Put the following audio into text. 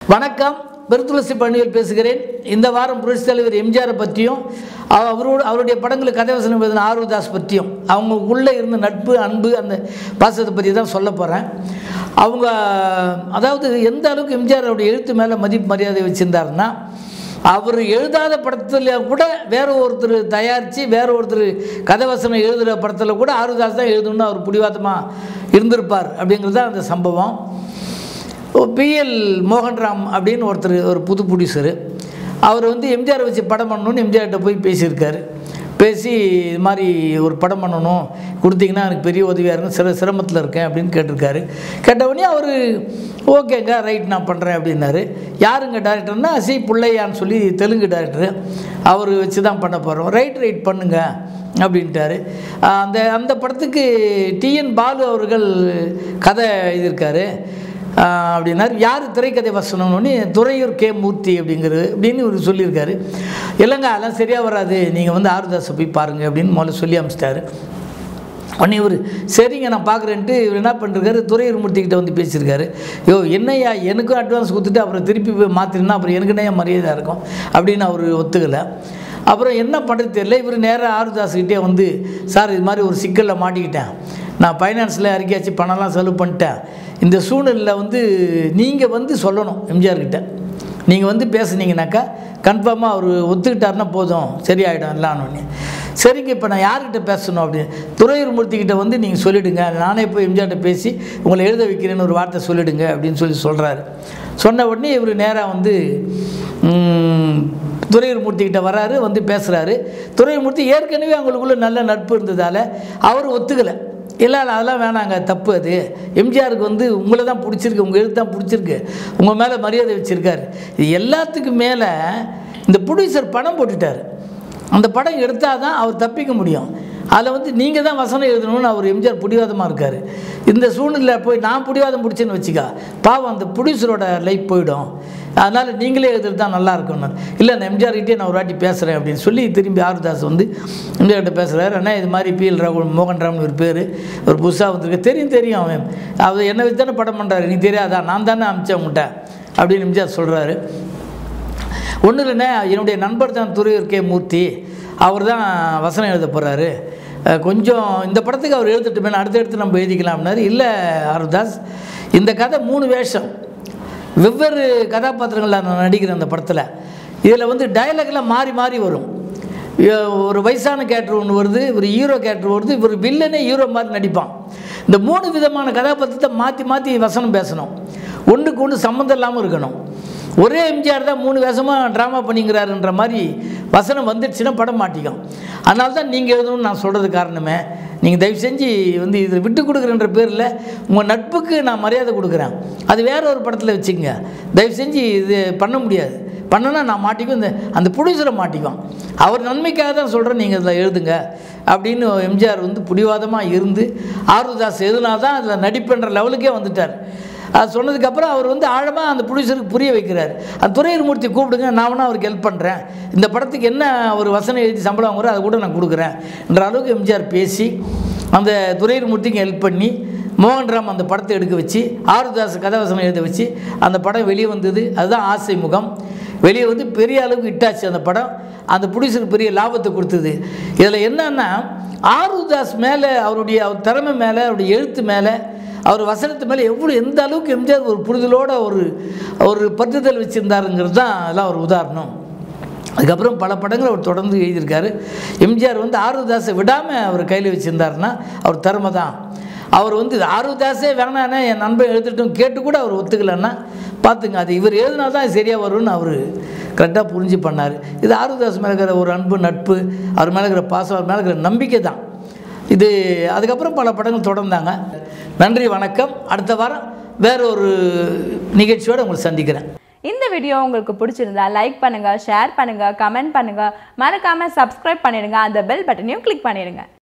வணக்கம் பெருத்துளசி பணியில் பேசுகிறேன் இந்த வாரம் புரட்சித் தலைவர் எம்ஜிஆரை பற்றியும் அவ- அவரோட அவருடைய படங்களுக்கு கதை வசனம் எழுதின ஆர்வதாஸ் பற்றியும் அவங்களுக்குள்ளே இருந்த நட்பு அன்பு அந்த பாசத்தை பற்றி தான் சொல்ல போகிறேன் அவங்க அதாவது எந்த அளவுக்கு எம்ஜிஆர் அவருடைய எழுத்து மேலே மதிப்பு மரியாதை வச்சுருந்தாருன்னா அவர் எழுதாத படத்தில் கூட வேற ஒருத்தர் தயாரித்து வேற ஒருத்தர் கதை வசனம் எழுதுகிற படத்தில் கூட ஆருதாஸ் தான் எழுதணும்னு அவர் பிடிவாதமாக இருந்திருப்பார் அப்படிங்கிறது தான் அந்த சம்பவம் பிஎல் மோகன்ராம் அப்படின்னு ஒருத்தர் ஒரு புது ப்ரொடியூசரு அவர் வந்து எம்ஜிஆர் வச்சு படம் பண்ணணும்னு எம்ஜிஆர்கிட்ட போய் பேசியிருக்காரு பேசி இது மாதிரி ஒரு படம் பண்ணணும் கொடுத்தீங்கன்னா எனக்கு பெரிய உதவியாக இருக்கும் சிற சிரமத்தில் இருக்கேன் அப்படின்னு கேட்டிருக்காரு கேட்டவுடனே அவர் ஓகேங்க ரைட் நான் பண்ணுறேன் அப்படின்னாரு யாருங்க டேரக்டர்னா சி புள்ளையான்னு சொல்லி தெலுங்கு டேரக்டரு அவர் வச்சு தான் பண்ண போகிறோம் ரைட் ரைட் பண்ணுங்க அப்படின்ட்டாரு ஆஹ் அந்த அந்த படத்துக்கு டிஎன் பாலு அவர்கள் கதை எழுதியிருக்காரு ஆஹ் அப்படின்னாரு யார் திரைக்கதை வசனம்னு துறையூர் கே மூர்த்தி அப்படிங்கிறது அப்படின்னு இவர் சொல்லியிருக்காரு இல்லைங்க அதெல்லாம் சரியாக வராது நீங்கள் வந்து ஆறுதாஸை போய் பாருங்கள் அப்படின்னு முதல்ல சொல்லி அமிச்சிட்டாரு உடனே இவர் சரிங்க நான் பார்க்குறேன்ட்டு இவர் என்ன பண்ணிருக்காரு துறையூர் மூர்த்திக்கிட்ட வந்து பேசியிருக்காரு யோ என்னய்யா எனக்கும் அட்வான்ஸ் கொடுத்துட்டு அப்புறம் திருப்பி போய் மாற்றினா அப்புறம் எனக்கு என்ன மரியாதை இருக்கும் அப்படின்னு அவர் ஒத்துக்கலை அப்புறம் என்ன பண்ணுறது தெரியல இவர் நேராக ஆறுதாஸ்கிட்டே வந்து சார் இது மாதிரி ஒரு சிக்கலில் மாட்டிக்கிட்டேன் நான் ஃபைனான்ஸில் அறிக்கையாச்சு பணம்லாம் செலவு பண்ணிட்டேன் இந்த சூழ்நிலையில் வந்து நீங்கள் வந்து சொல்லணும் எம்ஜிஆர் கிட்ட நீங்கள் வந்து பேசுனீங்கனாக்கா கன்ஃபார்மாக அவர் ஒத்துக்கிட்டாருன்னா போதும் சரியாயிடும் எல்லான்னு சரிங்க இப்போ நான் யார்கிட்ட பேசணும் அப்படின்னு துறையூர் மூர்த்திக்கிட்ட வந்து நீங்கள் சொல்லிவிடுங்க நானே போய் எம்ஜிஆர்கிட்ட பேசி உங்களை எழுத வைக்கிறேன்னு ஒரு வார்த்தை சொல்லிவிடுங்க அப்படின்னு சொல்லி சொல்கிறாரு சொன்ன உடனே இவர் நேராக வந்து ம், துறையூர் மூர்த்திக்கிட்ட வராரு வந்து பேசுகிறாரு துறையூர் மூர்த்தி ஏற்கனவே அவங்களுக்குள்ள நல்ல நட்பு இருந்ததால் அவர் ஒத்துக்கலை இல்லை இல்லை அதெல்லாம் வேணாங்க தப்பு அது எம்ஜிஆருக்கு வந்து உங்களை தான் பிடிச்சிருக்கு உங்கள் எழுத்து தான் பிடிச்சிருக்கு உங்கள் மேலே மரியாதை வச்சுருக்காரு இது எல்லாத்துக்கும் மேலே இந்த ப்ரொடியூசர் பணம் போட்டுட்டார் அந்த படம் எடுத்தால் தான் அவர் தப்பிக்க முடியும் அதில் வந்து நீங்கள் தான் வசனம் எழுதணும்னு அவர் எம்ஜிஆர் பிடிவாதமாக இருக்கார் இந்த சூழ்நிலை போய் நான் பிடிவாதம் பிடிச்சேன்னு வச்சுக்கா பாவம் அந்த ப்ரொடியூசரோட லைஃப் போயிடும் அதனால் நீங்களே எழுதுறது தான் நல்லா இருக்கும்னு இல்லை நான் எம்ஜிஆர்கிட்டே நான் ஒரு வாட்டி பேசுகிறேன் அப்படின்னு சொல்லி திரும்பி ஆருதாஸ் வந்து எம்ஜிஆர்கிட்ட பேசுகிறாரு அண்ணா இது மாதிரி பிஎல் ராகுல் மோகன்ராம்னு ஒரு பேர் ஒரு புதுசாக வந்திருக்கு தெரியும் தெரியும் அவன் அவர் என்னை வச்சு தானே படம் பண்ணுறாரு நீ தெரியாதா நான் தானே அமிச்சேன் உங்கள்கிட்ட அப்படின்னு எம்ஜிஆர் சொல்கிறாரு ஒன்றும் இல்லைண்ணே என்னுடைய நண்பர் தான் துறையூர் கே மூர்த்தி அவர் தான் வசனம் எழுத போகிறாரு கொஞ்சம் இந்த படத்துக்கு அவர் எழுதட்டுமே அடுத்தடுத்து நம்ம எழுதிக்கலாம் அப்படின்னாரு இல்லை அருதாஸ் இந்த கதை மூணு வேஷம் வெவ்வேறு கதாபாத்திரங்களில் நான் நடிக்கிறேன் அந்த படத்தில் இதில் வந்து டயலாக்லாம் மாறி மாறி வரும் இ- ஒரு வயசான கேரக்டர் ஒன்று வருது ஒரு ஹீரோ கேரக்டர் வருது இவர் வில்லனே ஹீரோ மாதிரி நடிப்பான் இந்த மூணு விதமான கதாபாத்திரத்தை மாற்றி மாற்றி வசனம் பேசணும் ஒன்றுக்கு ஒன்று சம்மந்தம் இல்லாமல் இருக்கணும் ஒரே எம்ஜிஆர் தான் மூணு வேஷமாக ட்ராமா பண்ணிங்கிறாருன்ற மாதிரி வசனம் வந்துடுச்சுன்னா படம் மாட்டிக்கும் அதனால தான் நீங்கள் எழுதணும்னு நான் சொல்கிறது காரணமே நீங்கள் தயவு செஞ்சு வந்து இதில் விட்டு கொடுக்குறன்ற பேரில் உங்கள் நட்புக்கு நான் மரியாதை கொடுக்குறேன் அது வேற ஒரு படத்தில் வச்சுக்கங்க தயவு செஞ்சு இது பண்ண முடியாது பண்ணனா நான் மாட்டிக்கும் இந்த அந்த ப்ரொடியூசரை மாட்டிக்கும் அவர் நன்மைக்காக தான் சொல்கிறேன் நீங்கள் இதில் எழுதுங்க அப்படின்னு எம்ஜிஆர் வந்து பிடிவாதமாக இருந்து ஆர்வதாஸ் எதுனா தான் அதில் நடிப்புன்ற லெவலுக்கே வந்துட்டார் அது சொன்னதுக்கப்புறம் அவர் வந்து ஆழமாக அந்த ப்ரொடியூசருக்கு புரிய வைக்கிறார் அந்த துறையூர் மூர்த்தி கூப்பிடுங்க நான் வேணா அவருக்கு ஹெல்ப் பண்ணுறேன் இந்த படத்துக்கு என்ன ஒரு வசனம் எழுதி சம்பளம் வாங்குறோ அதை கூட நான் கொடுக்குறேன் என்ற அளவுக்கு எம்ஜிஆர் பேசி அந்த துறையூர் மூர்த்திக்கு ஹெல்ப் பண்ணி மோகன்ராம் அந்த படத்தை எடுக்க வச்சு ஆருதாஸ் கதாவசனம் எழுத வச்சு அந்த படம் வெளியே வந்தது அதுதான் ஆசை முகம் வெளியே வந்து பெரிய அளவுக்கு இட்டாச்சு அந்த படம் அந்த ப்ரொடியூசருக்கு பெரிய லாபத்தை கொடுத்தது இதில் என்னன்னா ஆருதாஸ் மேலே அவருடைய அவர் திறமை மேலே அவருடைய எழுத்து மேலே அவர் வசனத்து மேலே எவ்வளோ எந்த அளவுக்கு எம்ஜிஆர் ஒரு புரிதலோட ஒரு ஒரு பற்றுதல் வச்சுருந்தாருங்கிறது தான் அதெல்லாம் ஒரு உதாரணம் அதுக்கப்புறம் பல படங்கள் அவர் தொடர்ந்து எழுதியிருக்காரு எம்ஜிஆர் வந்து ஆர்வதாஸை விடாமல் அவர் கையில் வச்சுருந்தாருன்னா அவர் திறமை தான் அவர் வந்து ஆர்வதாஸே வேணானே என் நண்பன் எழுதிட்டும் கேட்டு கூட அவர் ஒத்துக்கலைன்னா பார்த்துங்க அது இவர் எழுதினா தான் சரியாக வரும்னு அவர் கரெக்டாக புரிஞ்சு பண்ணார் இது ஆர்வதாஸ் மேலே இருக்கிற ஒரு அன்பு நட்பு அவர் மேலே இருக்கிற பாசம் அவர் மேலே இருக்கிற நம்பிக்கை தான் இது அதுக்கப்புறம் பல படங்கள் தொடர்ந்தாங்க நன்றி வணக்கம் அடுத்த வாரம் வேற ஒரு நிகழ்ச்சியோடு உங்களை சந்திக்கிறேன் இந்த வீடியோ உங்களுக்கு பிடிச்சிருந்தா லைக் பண்ணுங்க ஷேர் பண்ணுங்க கமெண்ட் பண்ணுங்க மறக்காம சப்ஸ்கிரைப் பண்ணிடுங்க அந்த பெல் பட்டனையும் கிளிக் பண்ணிடுங்க